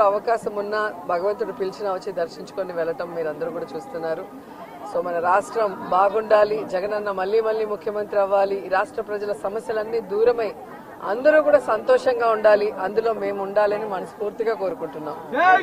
కూడా అవకాశం ఉన్నా భగవంతుడు పిలిచినా వచ్చి దర్శించుకొని వెళ్ళటం మీరందరూ కూడా చూస్తున్నారు సో మన రాష్ట్రం బాగుండాలి జగనన్న మళ్ళీ మళ్ళీ ముఖ్యమంత్రి అవ్వాలి ఈ రాష్ట్ర ప్రజల సమస్యలన్నీ దూరమై అందరూ కూడా సంతోషంగా ఉండాలి అందులో మేము ఉండాలని మనస్ఫూర్తిగా కోరుకుంటున్నాం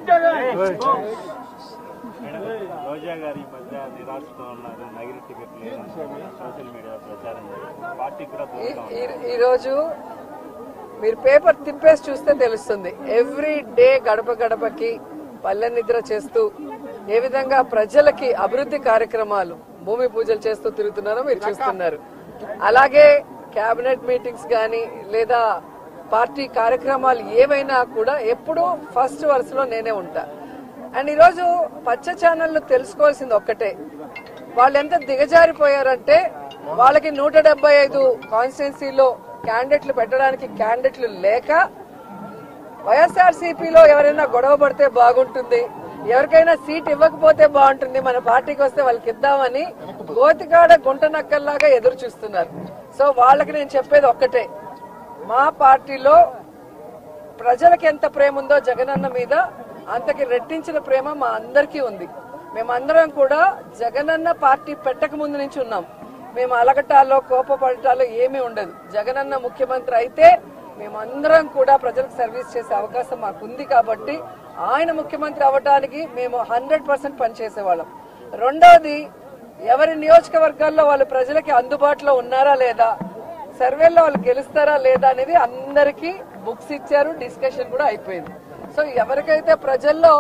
మేడం, రోజా గారి ఈ మధ్య నిరాశతో ఉన్నారు నగిరి టికెట్ లేదని సోషల్ మీడియా ప్రచారం చేశారు పార్టీ కూడా ఈ- దూరంగా ఈ- ఈరోజు మీరు పేపర్ తిప్పేసి చూస్తే తెలుస్తుంది ఎవ్రీ డే గడప గడపకి పల్లె నిద్ర చేస్తూ ఏ విధంగా ప్రజలకి అభివృద్ధి కార్యక్రమాలు భూమి పూజలు చేస్తూ తిరుగుతున్నారో మీరు చూస్తున్నారు అలాగే కేబినెట్ మీటింగ్స్ కానీ లేదా పార్టీ కార్యక్రమాలు ఏవైనా కూడా ఎప్పుడూ ఫస్ట్ వరుసలో నేనే ఉంటా అండ్ ఈరోజు పచ్చ ఛానళ్ళు తెలుసుకోవాల్సింది ఒక్కటే వాళ్ళు ఎంత దిగజారిపోయారంటే వాళ్ళకి నూట డెబ్బై ఐదు కాన్స్టిట్యున్సీలో క్యాండిడేట్లు పెట్టడానికి క్యాండిడేట్లు లేక వైఎస్ఆర్సీపీలో ఎవరైనా గొడవ పడితే బాగుంటుంది ఎవరికైనా సీట్ ఇవ్వకపోతే బాగుంటుంది మన పార్టీకి వస్తే వాళ్ళకి ఇద్దామని గోతికాడ గుంట నక్కల్లాగా ఎదురు చూస్తున్నారు సో వాళ్ళకి నేను చెప్పేది ఒక్కటే మా పార్టీలో ప్రజలకు ఎంత ప్రేమ ఉందో జగనన్న మీద అంతకి రెట్టించిన ప్రేమ మా అందరికీ ఉంది మేమందరం కూడా జగనన్న పార్టీ పెట్టక ముందు నుంచి ఉన్నాం మేము అలగటాల్లో కోపపడటాల్లో ఏమీ ఉండదు జగనన్న ముఖ్యమంత్రి అయితే మేమందరం కూడా ప్రజలకు సర్వీస్ చేసే అవకాశం మాకుంది కాబట్టి ఆయన ముఖ్యమంత్రి అవ్వడానికి మేము హండ్రెడ్ పర్సెంట్ పనిచేసేవాళ్ళం రెండవది ఎవరి నియోజకవర్గాల్లో వాళ్ళు ప్రజలకి అందుబాటులో ఉన్నారా లేదా సర్వేలో వాళ్ళు గెలుస్తారా లేదా అనేది అందరికీ బుక్స్ ఇచ్చారు డిస్కషన్ కూడా అయిపోయింది సో ఎవరికైతే ప్రజల్లో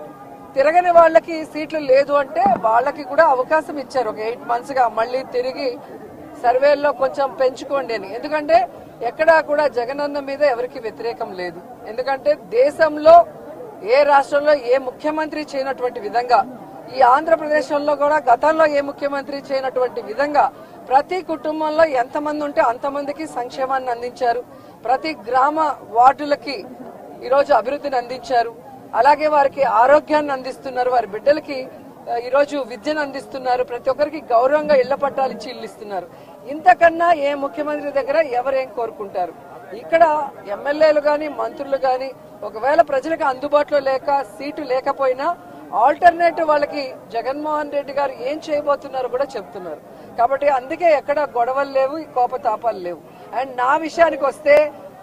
తిరగని వాళ్ళకి సీట్లు లేదు అంటే వాళ్ళకి కూడా అవకాశం ఇచ్చారు ఒక ఎయిట్ మంత్స్ గా మళ్ళీ తిరిగి సర్వేల్లో కొంచెం పెంచుకోండి అని ఎందుకంటే ఎక్కడా కూడా జగనన్న మీద ఎవరికి వ్యతిరేకం లేదు ఎందుకంటే దేశంలో ఏ రాష్ట్రంలో ఏ ముఖ్యమంత్రి చేయనటువంటి విధంగా ఈ ఆంధ్రప్రదేశ్ లో కూడా గతంలో ఏ ముఖ్యమంత్రి చేయనటువంటి విధంగా ప్రతి కుటుంబంలో ఎంతమంది ఉంటే అంతమందికి సంక్షేమాన్ని అందించారు ప్రతి గ్రామ వార్డులకి ఈరోజు అభివృద్ధిని అందించారు అలాగే వారికి ఆరోగ్యాన్ని అందిస్తున్నారు వారి బిడ్డలకి ఆ, ఈరోజు విద్యను అందిస్తున్నారు ప్రతి ఒక్కరికి గౌరవంగా ఇళ్ల పట్టాలు ఇచ్చి ఇల్లు ఇస్తున్నారు ఇంతకన్నా ఏ ముఖ్యమంత్రి దగ్గర ఎవరేం కోరుకుంటారు ఇక్కడ ఎమ్మెల్యేలు గాని మంత్రులు గాని ఒకవేళ ప్రజలకు అందుబాటులో లేక సీటు లేకపోయినా ఆల్టర్నేటివ్ వాళ్ళకి జగన్మోహన్ రెడ్డి గారు ఏం చేయబోతున్నారో కూడా చెప్తున్నారు కాబట్టి అందుకే ఎక్కడ గొడవలు లేవు ఈ కోపతాపాలు లేవు అండ్ నా విషయానికి వస్తే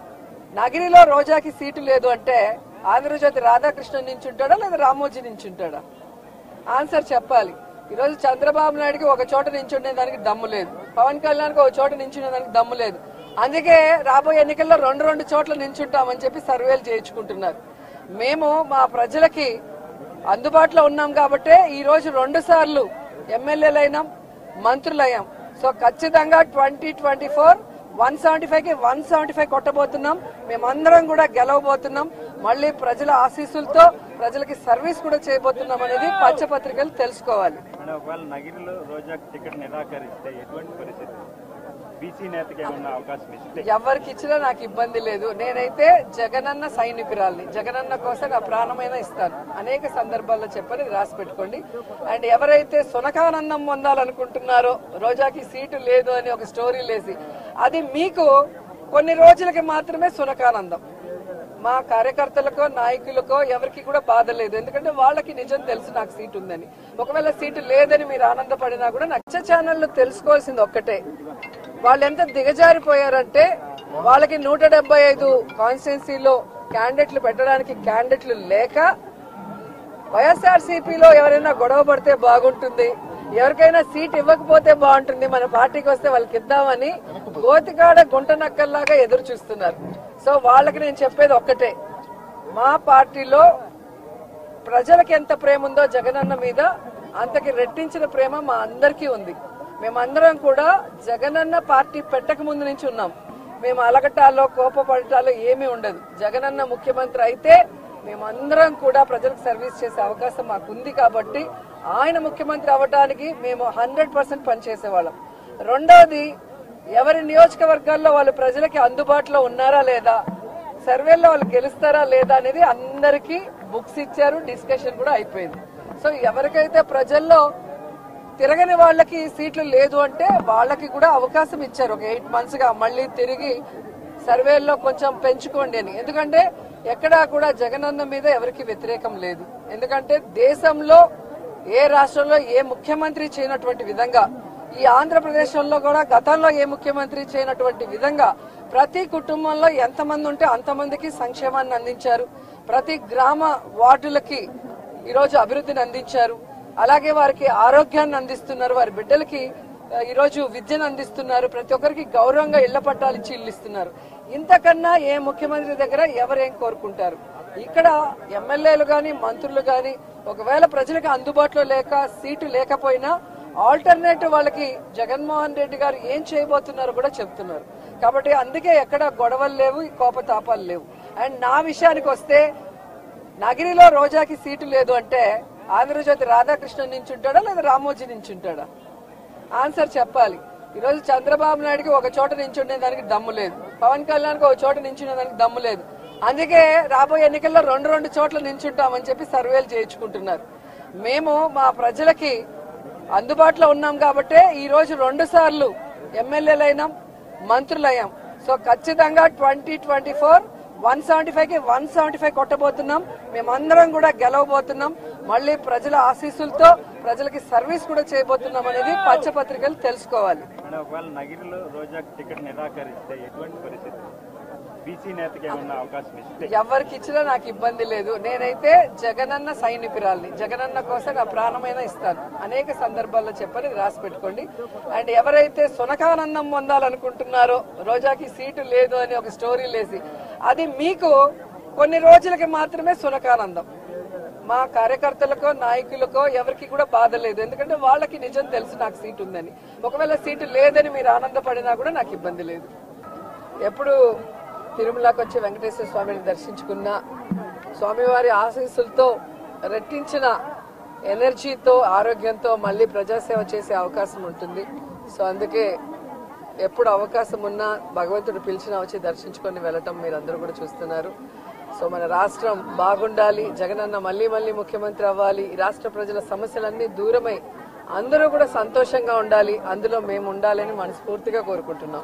నగిరిలో రోజాకి సీటు లేదు అంటే ఆంధ్రజ్యోతి రాధాకృష్ణ నించుంటాడా లేదా రామోజీ నించుంటాడా ఆన్సర్ చెప్పాలి ఈరోజు చంద్రబాబు నాయుడుకి ఒక చోట నించుండే దానికి దమ్ము లేదు పవన్ కళ్యాణ్కి ఒక చోట నించునే దానికి దమ్ము లేదు అందుకే రాబోయే ఎన్నికల్లో రెండు రెండు చోట్ల నించుంటామని చెప్పి సర్వేలు చేయించుకుంటున్నారు మేము మా ప్రజలకి అందుబాటులో ఉన్నాం కాబట్టే ఈ రోజు రెండు సార్లు ఎమ్మెల్యేలైనాం మంత్రులయ్యాం సో ఖచ్చితంగా twenty twenty four one seventy five కి వన్ సెవెంటీ ఫైవ్ కొట్టబోతున్నాం మేమందరం కూడా గెలవబోతున్నాం మళ్ళీ ప్రజల ఆశీస్సులతో ప్రజలకి సర్వీస్ కూడా చేయబోతున్నాం అనేది పచ్చపత్రికలు తెలుసుకోవాలి మేడం ఒకవేళ నగిరిలో రోజా టికెట్ నిరాకరిస్తే ఎటువంటి పరిస్థితి బీసీ నేతకి ఏమన్నా అవకాశం ఇస్తే ఎవరికి ఇచ్చినా నాకు ఇబ్బంది లేదు నేనైతే జగనన్న సైనికురాల్ని జగనన్న కోసం నా ప్రాణమైన ఇస్తాను అనేక సందర్భాల్లో చెప్పని ఇది రాసి పెట్టుకోండి అండ్ ఎవరైతే సునకానందం పొందాలనుకుంటున్నారో రోజాకి సీటు లేదు అని ఒక స్టోరీ లేసి అది మీకు కొన్ని రోజులకి మాత్రమే సునకానందం మా కార్యకర్తలకో నాయకులకో ఎవరికి కూడా బాధ లేదు ఎందుకంటే వాళ్ళకి నిజం తెలుసు నాకు సీట్ ఉందని ఒకవేళ సీటు లేదని మీరు ఆనందపడినా కూడా నచ్చ ఛానళ్ళు తెలుసుకోవాల్సింది ఒక్కటే వాళ్ళు ఎంత దిగజారిపోయారంటే వాళ్ళకి నూట డెబ్బై ఐదు కాన్స్టిట్యున్సీలో క్యాండిడేట్లు పెట్టడానికి క్యాండిడేట్లు లేక వైఎస్ఆర్సీపీలో ఎవరైనా గొడవ పడితే బాగుంటుంది ఎవరికైనా సీట్ ఇవ్వకపోతే బాగుంటుంది మన పార్టీకి వస్తే వాళ్ళకి ఇద్దామని గోతికాడ గుంట నక్కల్లాగా ఎదురు చూస్తున్నారు సో వాళ్ళకి నేను చెప్పేది ఒక్కటే మా పార్టీలో ప్రజలకు ఎంత ప్రేమ ఉందో జగనన్న మీద అంతకి రెట్టించిన ప్రేమ మా అందరికీ ఉంది మేమందరం కూడా జగనన్న పార్టీ పెట్టక ముందు నుంచి ఉన్నాం మేము అలగటాల్లో కోపపడటాల్లో ఏమీ ఉండదు జగనన్న ముఖ్యమంత్రి అయితే మేమందరం కూడా ప్రజలకు సర్వీస్ చేసే అవకాశం మాకుంది కాబట్టి ఆయన ముఖ్యమంత్రి అవ్వడానికి మేము హండ్రెడ్ పర్సెంట్ పనిచేసేవాళ్ళం రెండవది ఎవరి నియోజకవర్గాల్లో వాళ్ళు ప్రజలకి అందుబాటులో ఉన్నారా లేదా సర్వేలో వాళ్ళు గెలుస్తారా లేదా అనేది అందరికీ బుక్స్ ఇచ్చారు డిస్కషన్ కూడా అయిపోయింది సో ఎవరికైతే ప్రజల్లో తిరగని వాళ్ళకి సీట్లు లేదు అంటే వాళ్ళకి కూడా అవకాశం ఇచ్చారు ఒక ఎయిట్ మంత్స్ గా మళ్ళీ తిరిగి సర్వేల్లో కొంచెం పెంచుకోండి అని ఎందుకంటే ఎక్కడా కూడా జగనన్న మీద ఎవరికి వ్యతిరేకం లేదు ఎందుకంటే దేశంలో ఏ రాష్ట్రంలో ఏ ముఖ్యమంత్రి చేయనటువంటి విధంగా ఈ ఆంధ్రప్రదేశ్లో కూడా గతంలో ఏ ముఖ్యమంత్రి చేయనటువంటి విధంగా ప్రతి కుటుంబంలో ఎంతమంది ఉంటే అంతమందికి సంక్షేమాన్ని అందించారు ప్రతి గ్రామ వార్డులకి ఈరోజు అభివృద్ధిని అందించారు అలాగే వారికి ఆరోగ్యాన్ని అందిస్తున్నారు వారి బిడ్డలకి ఆ, ఈరోజు విద్యను అందిస్తున్నారు ప్రతి ఒక్కరికి గౌరవంగా ఇళ్ల పట్టాలు ఇచ్చి ఇల్లు ఇస్తున్నారు ఇంతకన్నా ఏ ముఖ్యమంత్రి దగ్గర ఎవరేం కోరుకుంటారు ఇక్కడ ఎమ్మెల్యేలు గాని మంత్రులు గాని ఒకవేళ ప్రజలకు అందుబాటులో లేక సీటు లేకపోయినా ఆల్టర్నేటివ్ వాళ్ళకి జగన్మోహన్ రెడ్డి గారు ఏం చేయబోతున్నారో కూడా చెప్తున్నారు కాబట్టి అందుకే ఎక్కడ గొడవలు లేవు ఈ కోపతాపాలు లేవు అండ్ నా విషయానికి వస్తే నగిరిలో రోజాకి సీటు లేదు అంటే ఆంధ్రజ్యోతి రాధాకృష్ణన్ నుంచి ఉంటాడా లేదా రామోజీ నుంచి ఉంటాడా ఆన్సర్ చెప్పాలి ఈరోజు చంద్రబాబు నాయుడుకి ఒక చోట నించుండే దానికి దమ్ము లేదు పవన్ కళ్యాణ్కి ఒక చోట నించునే దానికి దమ్ము లేదు అందుకే రాబోయే ఎన్నికల్లో రెండు రెండు చోట్ల నించుంటామని చెప్పి సర్వేలు చేయించుకుంటున్నారు మేము మా ప్రజలకి అందుబాటులో ఉన్నాం కాబట్టే ఈ రోజు రెండు సార్లు ఎమ్మెల్యేలైనాం మంత్రులయ్యాం సో ఖచ్చితంగా twenty twenty four one seventy five కి వన్ సెవెంటీ ఫైవ్ కొట్టబోతున్నాం మేమందరం కూడా గెలవబోతున్నాం మళ్ళీ ప్రజల ఆశీస్సులతో ప్రజలకి సర్వీస్ కూడా చేయబోతున్నాం అనేది పచ్చపత్రికలు తెలుసుకోవాలి మేడం ఒకవేళ నగిరిలో రోజాకి టికెట్ నిరాకరిస్తే ఎటువంటి పరిస్థితి బీసీ నేతకి ఏమన్నా అవకాశం ఇస్తే ఎవరికి ఇచ్చినా నాకు ఇబ్బంది లేదు నేనైతే జగనన్న సైనికురాల్ని జగనన్న కోసం నా ప్రాణమైనా ఇస్తాను అనేక సందర్భాల్లో చెప్పని ఇది రాసి పెట్టుకోండి అండ్ ఎవరైతే సునకానందం పొందాలనుకుంటున్నారో రోజాకి సీటు లేదు అని ఒక స్టోరీ లేసి అది మీకు కొన్ని రోజులకి మాత్రమే సునకానందం మా కార్యకర్తలకో నాయకులకో ఎవరికి కూడా బాధ లేదు ఎందుకంటే వాళ్ళకి నిజం తెలుసు నాకు సీటు ఉందని ఒకవేళ సీటు లేదని మీరు ఆనందపడినా కూడా నాకు ఇబ్బంది లేదు ఎప్పుడు తిరుమలకి వచ్చి వెంకటేశ్వర స్వామిని దర్శించుకున్న స్వామివారి ఆశీస్సులతో రెట్టించిన ఎనర్జీతో ఆరోగ్యంతో మళ్ళీ ప్రజాసేవ చేసే అవకాశం ఉంటుంది సో అందుకే ఎప్పుడు అవకాశం ఉన్నా భగవంతుడు పిలిచినా వచ్చి దర్శించుకొని వెళ్ళటం మీరు అందరూ కూడా చూస్తున్నారు సో మన రాష్ట్రం బాగుండాలి జగనన్న మళ్ళీ మళ్ళీ ముఖ్యమంత్రి అవ్వాలి ఈ రాష్ట్ర ప్రజల సమస్యలన్నీ దూరమై అందరూ కూడా సంతోషంగా ఉండాలి అందులో మేము ఉండాలని మనస్ఫూర్తిగా కోరుకుంటున్నాం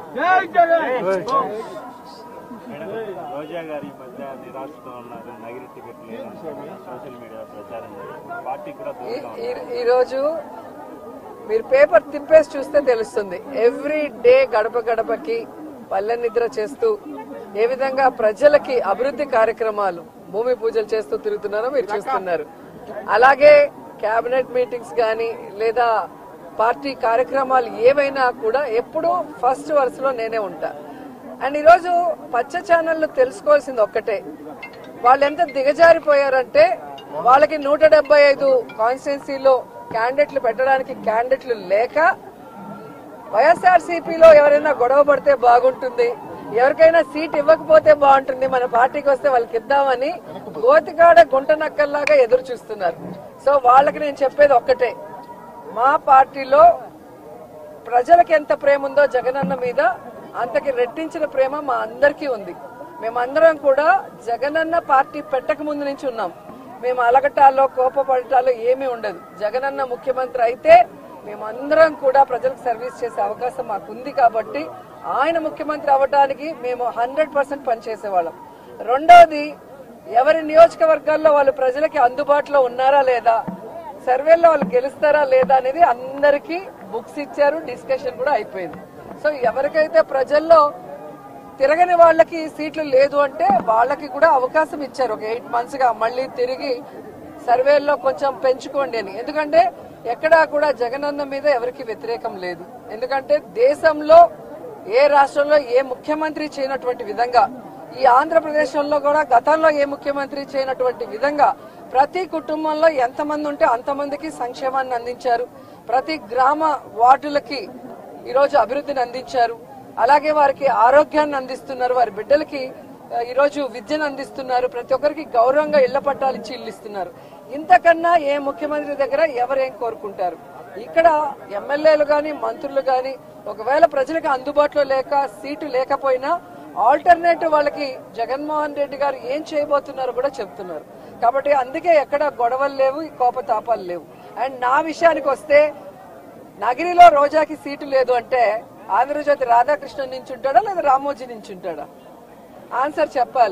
మేడం రోజా గారి ఈ మధ్య నిరాశతో ఉన్నారు నగిరి టికెట్ లేదు సోషల్ మీడియా ప్రచారం చేశారు పార్టీకి కూడా ఈ- దూరంగా ఈ- ఈ రోజు మీరు పేపర్ తిప్పేసి చూస్తే తెలుస్తుంది ఎవ్రీ డే గడప గడపకి పల్లె నిద్ర చేస్తూ ఏ విధంగా ప్రజలకి అభివృద్ధి కార్యక్రమాలు భూమి పూజలు చేస్తూ తిరుగుతున్నారో మీరు చూస్తున్నారు అలాగే కేబినెట్ మీటింగ్స్ కానీ లేదా పార్టీ కార్యక్రమాలు ఏవైనా కూడా ఎప్పుడూ ఫస్ట్ వరుసలో నేనే ఉంటా అండ్ ఈరోజు పచ్చ ఛానళ్ళు తెలుసుకోవాల్సింది ఒక్కటే వాళ్ళు ఎంత దిగజారిపోయారంటే వాళ్ళకి నూట డెబ్బై ఐదు కాన్స్టిట్యున్సీలో క్యాండిడేట్లు పెట్టడానికి క్యాండిడేట్లు లేక వైఎస్ఆర్సీపీలో ఎవరైనా గొడవ పడితే బాగుంటుంది ఎవరికైనా సీట్ ఇవ్వకపోతే బాగుంటుంది మన పార్టీకి వస్తే వాళ్ళకి ఇద్దామని గోతికాడ గుంట నక్కల్లాగా ఎదురు చూస్తున్నారు సో వాళ్ళకి నేను చెప్పేది ఒక్కటే మా పార్టీలో ప్రజలకు ఎంత ప్రేమ ఉందో జగనన్న మీద అంతకి రెట్టించిన ప్రేమ మా అందరికీ ఉంది మేమందరం కూడా జగనన్న పార్టీ పెట్టక ముందు నుంచి ఉన్నాం మేము అలగటాల్లో కోపపడటాల్లో ఏమీ ఉండదు జగనన్న ముఖ్యమంత్రి అయితే మేమందరం కూడా ప్రజలకు సర్వీస్ చేసే అవకాశం మాకు ఉంది కాబట్టి ఆయన ముఖ్యమంత్రి అవ్వడానికి మేము హండ్రెడ్ పర్సెంట్ పనిచేసేవాళ్ళం రెండోది ఎవరి నియోజకవర్గాల్లో వాళ్ళు ప్రజలకి అందుబాటులో ఉన్నారా లేదా సర్వేలో వాళ్ళు గెలుస్తారా లేదా అనేది అందరికీ బుక్స్ ఇచ్చారు డిస్కషన్ కూడా అయిపోయింది సో ఎవరికైతే ప్రజల్లో తిరగని వాళ్ళకి సీట్లు లేదు అంటే వాళ్ళకి కూడా అవకాశం ఇచ్చారు ఒక ఎయిట్ మంత్స్ గా మళ్ళీ తిరిగి సర్వేల్లో కొంచెం పెంచుకోండి అని ఎందుకంటే ఎక్కడా కూడా జగనన్న మీద ఎవరికి వ్యతిరేకం లేదు ఎందుకంటే దేశంలో ఏ రాష్ట్రంలో ఏ ముఖ్యమంత్రి చేయనటువంటి విధంగా ఈ ఆంధ్రప్రదేశ్లో కూడా గతంలో ఏ ముఖ్యమంత్రి చేయనటువంటి విధంగా ప్రతి కుటుంబంలో ఎంతమంది ఉంటే అంతమందికి సంక్షేమాన్ని అందించారు ప్రతి గ్రామ వార్డులకి ఈరోజు అభివృద్ధిని అందించారు అలాగే వారికి ఆరోగ్యాన్ని అందిస్తున్నారు వారి బిడ్డలకి ఆ, ఈరోజు విద్యను అందిస్తున్నారు ప్రతి ఒక్కరికి గౌరవంగా ఇళ్ల పట్టాలు ఇచ్చి ఇల్లు ఇస్తున్నారు ఇంతకన్నా ఏ ముఖ్యమంత్రి దగ్గర ఎవరేం కోరుకుంటారు ఇక్కడ ఎమ్మెల్యేలు గాని మంత్రులు గాని ఒకవేళ ప్రజలకు అందుబాటులో లేక సీటు లేకపోయినా ఆల్టర్నేటివ్ వాళ్ళకి జగన్మోహన్ రెడ్డి గారు ఏం చేయబోతున్నారో కూడా చెప్తున్నారు కాబట్టి అందుకే ఎక్కడ గొడవలు లేవు ఈ కోపతాపాలు లేవు అండ్ నా విషయానికి వస్తే నగిరిలో రోజాకి సీటు లేదు అంటే ఆంధ్రజ్యోతి రాధాకృష్ణన్ నుంచి ఉంటాడా లేదా రామోజీ నుంచి ఉంటాడా ఆన్సర్ చెప్పాలి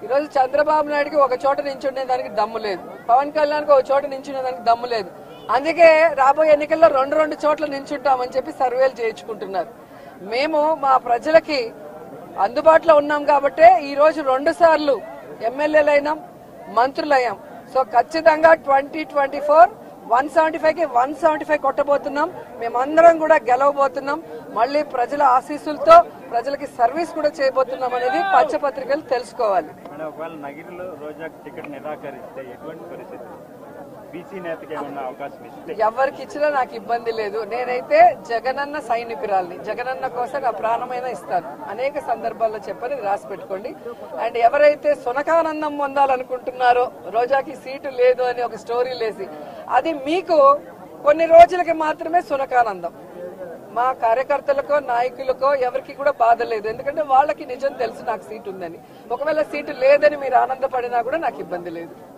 ఈరోజు చంద్రబాబు నాయుడుకి ఒక చోట నించుండే దానికి దమ్ము లేదు పవన్ కళ్యాణ్కి ఒక చోట నించునే దానికి దమ్ము లేదు అందుకే రాబోయే ఎన్నికల్లో రెండు రెండు చోట్ల నించుంటామని చెప్పి సర్వేలు చేయించుకుంటున్నారు మేము మా ప్రజలకి అందుబాటులో ఉన్నాం కాబట్టే ఈ రోజు రెండు సార్లు ఎమ్మెల్యేలైనాం మంత్రులయ్యాం సో ఖచ్చితంగా twenty twenty four one seventy five కి వన్ సెవెంటీ ఫైవ్ కొట్టబోతున్నాం మేమందరం కూడా గెలవబోతున్నాం మళ్ళీ ప్రజల ఆశీస్సులతో ప్రజలకి సర్వీస్ కూడా చేయబోతున్నాం అనేది పచ్చపత్రికలు తెలుసుకోవాలి మేడం ఒకవేళ నగిరిలో రోజాకు టికెట్ నిరాకరిస్తే ఎటువంటి పరిస్థితి బీసీ నేతకి ఏమన్నా అవకాశం ఇస్తే ఎవరికి ఇచ్చినా నాకు ఇబ్బంది లేదు నేనైతే జగనన్న సైనికురాల్ని జగనన్న కోసం నా ప్రాణమైన ఇస్తాను అనేక సందర్భాల్లో చెప్పని రాసి పెట్టుకోండి అండ్ ఎవరైతే సునకానందం పొందాలనుకుంటున్నారో రోజాకి సీటు లేదు అని ఒక స్టోరీ లేసి అది మీకు కొన్ని రోజులకి మాత్రమే సునకానందం మా కార్యకర్తలకో నాయకులకో ఎవరికి కూడా బాధ లేదు ఎందుకంటే వాళ్ళకి నిజం తెలుసు నాకు సీటు ఉందని ఒకవేళ సీటు లేదని మీరు ఆనందపడినా కూడా నాకు ఇబ్బంది లేదు